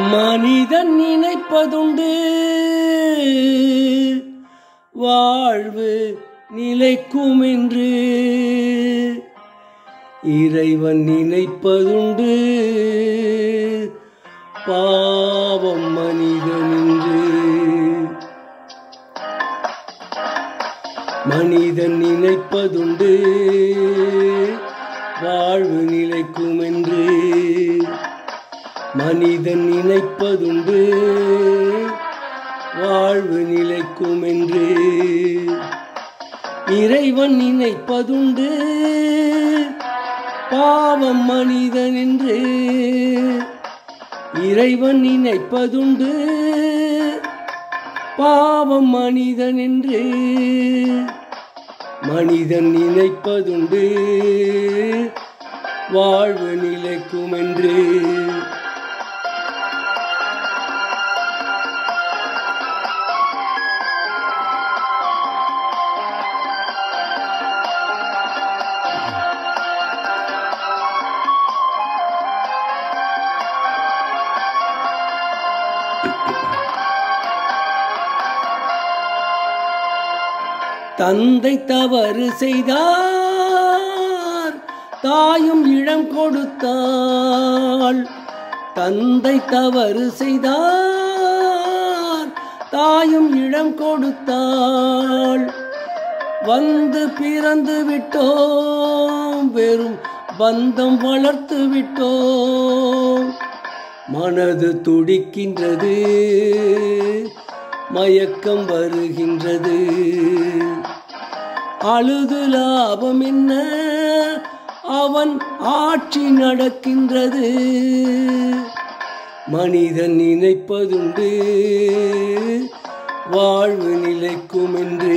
மனிதன் நினைப்பதுண்டு வாழ்வு நிலைக்கும் என்று இறைவன் நினைப்பதுண்டு பாவம் மனிதன் என்று மனிதன் நினைப்பதுண்டு வாழ்வு நிலைக்கும் என்று மனிதன் நினைப்பதுண்டு வாழ்வு நிலைக்கும் என்று இறைவன் நினைப்பதுண்டு பாவம் மனிதன் என்று இறைவன் நினைப்பதுண்டு பாவம் மனிதன் என்று மனிதன் நினைப்பதுண்டு வாழ்வு நிலைக்கும் என்று தந்தை தவறு செய்தார் தாயும் இடம் கொடுத்தாள் தந்தை தவறு செய்தார் தாயும் இடம் கொடுத்தாள் வந்து பிறந்து விட்டோம் வெறும் பந்தம் வளர்த்து விட்டோம் மனது துடிக்கின்றது மயக்கம் வருகின்றது அழுது லாபம் என்ன அவன் ஆட்சி நடக்கின்றது மனிதன் நினைப்பதுண்டு வாழ்வு நிலைக்கும் என்று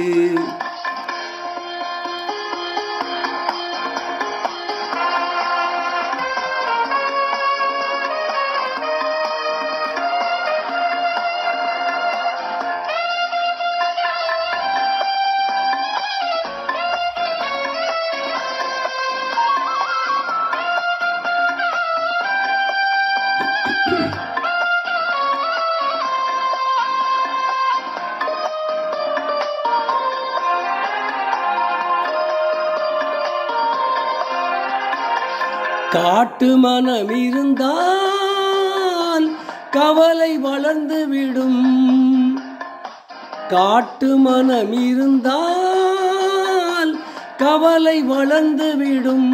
காட்டு மனம் இருந்தால் கவலை வளர்ந்து விடும் காட்டு மனம் இருந்தால் கவலை வளர்ந்து விடும்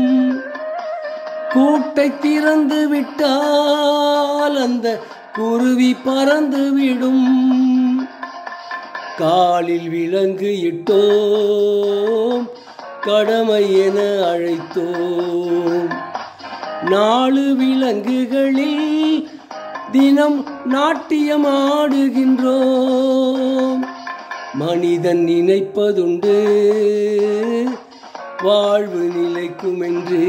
கூட்டை திறந்து விட்டால் அந்த குருவி பறந்து விடும் காலில் விலங்கு இட்டோம் கடமை என அழைத்தோம் நாலு விலங்குகளில் தினம் நாட்டியம் ஆடுகின்றோம் மனிதன் நினைப்பதுண்டு வாழ்வு நிலைக்கும் என்று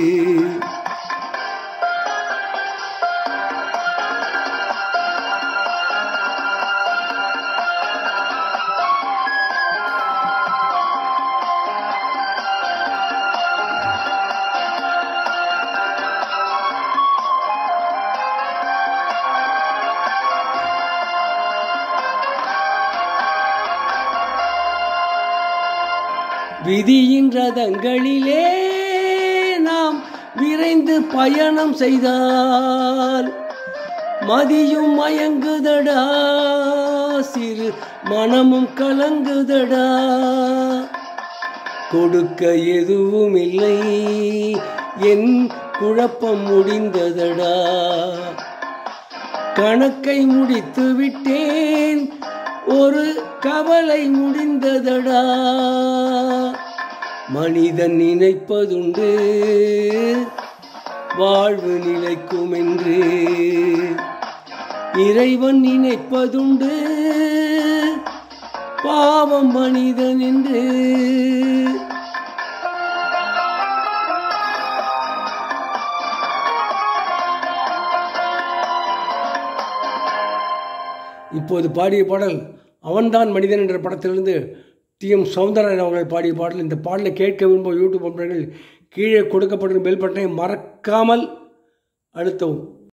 விதியின் ரதங்களிலே நாம் விரைந்து பயணம் செய்தால் மதியும் மயங்குதடா சிறு மனமும் கலங்குதடா கொடுக்க எதுவும் இல்லை என் குழப்பம் முடிந்ததடா கணக்கை முடித்து விட்டேன் ஒரு கவலை முடிந்ததடா மனிதன் நினைப்பதுண்டு வாழ்வு நிலைக்கும் என்று இறைவன் நினைப்பதுண்டு பாவம் மனிதன் என்று இப்போது பாடிய பாடல் அவன்தான் மனிதன் என்ற படத்திலிருந்து டி எம் சௌந்தரராஜன் அவர்கள் பாடிய பாடல் இந்த பாடலை கேட்க விரும்பும் யூடியூப் நண்பர்கள் கீழே கொடுக்கப்படும் பெல் பட்டனை மறக்காமல் அழுத்தவும்